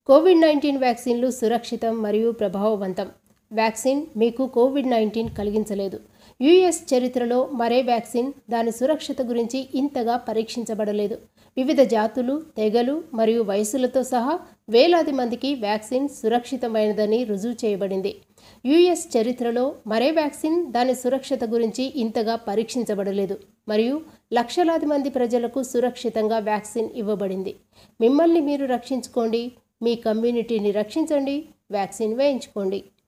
Covid nineteen వ్యాక్సిన్లు సురక్షితం మరియు ప్రభావవంతం వ్యాక్సిన్ మీకు కోవిడ్ నైన్టీన్ కలిగించలేదు యుఎస్ చరిత్రలో మరే వ్యాక్సిన్ దాని సురక్షత గురించి ఇంతగా పరీక్షించబడలేదు వివిధ జాతులు తెగలు మరియు వయసులతో సహా వేలాది మందికి వ్యాక్సిన్ సురక్షితమైనదని రుజువు చేయబడింది యుఎస్ చరిత్రలో మరే వ్యాక్సిన్ దాని సురక్షత గురించి ఇంతగా పరీక్షించబడలేదు మరియు లక్షలాది మంది ప్రజలకు సురక్షితంగా వ్యాక్సిన్ ఇవ్వబడింది మిమ్మల్ని మీరు రక్షించుకోండి మీ కమ్యూనిటీని రక్షించండి వ్యాక్సిన్ వేయించుకోండి